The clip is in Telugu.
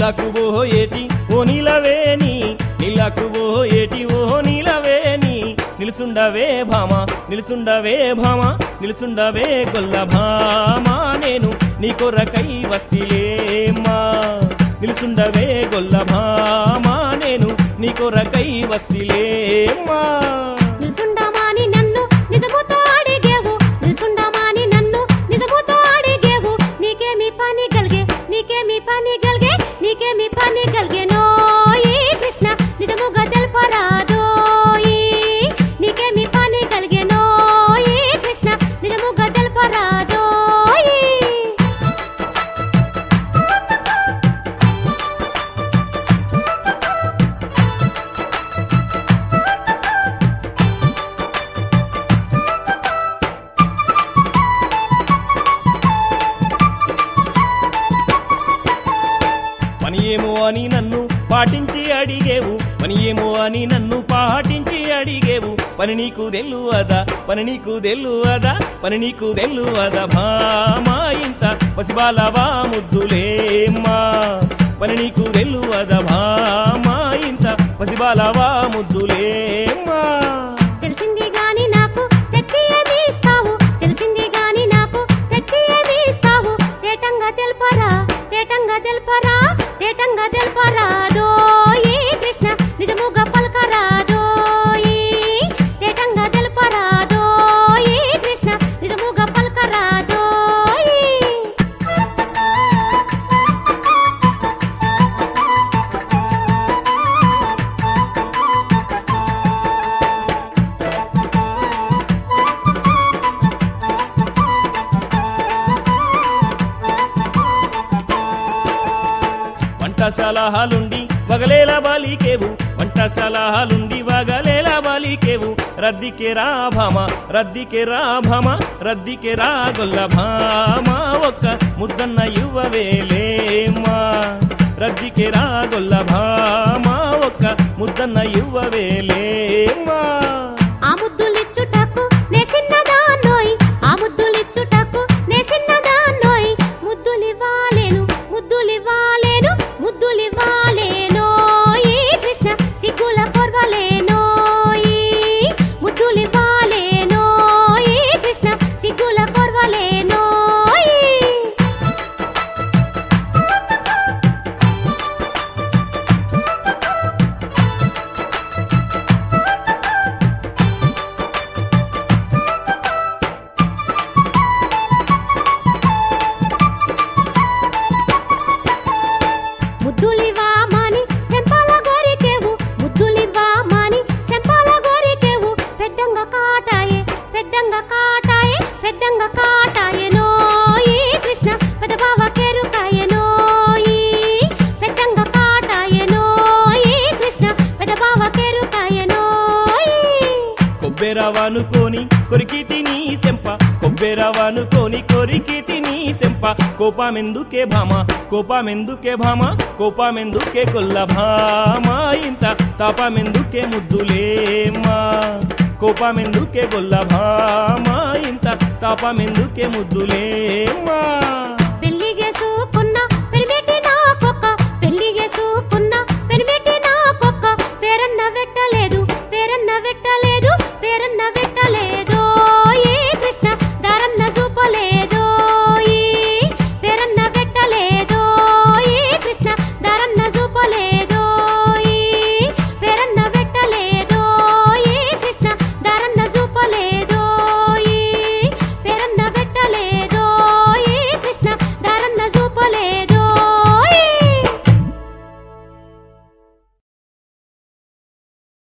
నీలకు ఓ ఏటి ఓ నీలవేని నీలకు ఓ ఏటి ఓ నీలవేని నిలుసుండవే భామ నిలుసుండవే భామ నిలుసుండవే గొల్ల భామ నేను నీ కొరకై వస్తిలేమా నిలుసుండవే గొల్ల భామ నేను నీ కొరకై వస్తిలేమా నిల్సుండమాని నన్ను నిజముతో అడిగేవు నిల్సుండమాని నన్ను నిజముతో అడిగేవు నీకేమి పని గల్గే నీకేమి పని గల్గే నీకేమి పని గల్గే నోయి కృష్ణ నిజముగా తెల్పరాదోయి నీకేమి పని గల్గే నోయి కృష్ణ నిజముగా తెల్పరాదోయి పని ఏమో అని నన్ను పాటించి అడిగేవు పని ఏమో అని నన్ను పాటించి అడిగేవు పని నీకు తెల్లువదా పని నీకు తెల్లువదా పని నీకు తెల్లువదా భామా ఇంత పసిబాలవా ముద్దులేమ్మా పని నీకు తెల్లువదా భామా ఇంత పసిబాలవా ముద్దులేమ్మా తెలిసింది గాని నాకు తెచ్చి ఏమి ఇస్తావు తెలిసింది గాని నాకు తెచ్చి ఏమి ఇస్తావు తేటంగా తెల్పరా తేటంగా తెల్పరా తేటంగా తెల్పరా దోయి కృష్ణ నిజముగా పలకరా దోయి తేటంగా తెల్పరా దోయి కృష్ణ నిజముగా పలకరా దోయి వంట సలహాలుండి వగలేల బాలికేవు వంట సలహాలుండి వగలేల బాలికేవు రద్దికే రా భామ రద్దికే రా భామ రద్దికే రా గొల్ల భామ ఒక్క ముద్దన్న యువవేలేమా రద్దికే రా గొల్ల భామ ఒక్క ముద్దన్న యువవేలేమా ఆ ముద్దులిచ్చుటకు నే చిన్నదాన్నోయ్ ఆ ముద్దులిచ్చుటకు నే చిన్నదాన్నోయ్ ముద్దులివ్వాలేను ముద్దులివ్వాలేను ముద్దులివ్వాలేనోయ్ కృష్ణ సిగ్గుల కొర్వలేనోయ్ ముద్దులివ్వాలేనోయ్ కృష్ణ సిగ్గుల కొర్వలేనోయ్ ముద్దులివా మాని సెంపాల గోరికేవు ముద్దులివా మాని సెంపాల గోరికేవు పెద్దంగా కాటాయే పెద్దంగా కాటాయే పెద్దంగా కాటాయే నోయి కృష్ణ పెదబావ కేరుకాయే నోయి పెద్దంగా కాటాయే నోయి కృష్ణ పెదబావ కేరుకాయే నోయి కొబ్బెరవనుకోని కొరికి తిని సెంప కొబ్బెరవనుకోని కొరికి తిని సెంప కోపమెందుకే భామ కోపమెందుకే భామ కోపమెందుకే కొల్ల భామ ఇంత తాపమెందుకే ముద్దులేమా కోపమెందుకే గొల్ల భామ ఇంత తాపమెందుకే ముద్దులేమా పెళ్లి చేసుకున్న పెరిమెట్టి నా కొక్క పెళ్లి చేసుకున్న పెరిమెట్టి నా కొక్క పేరన్న వెట్టలేదు పేరన్న వెట్టలేదు పేరన్న వెట్టలేదు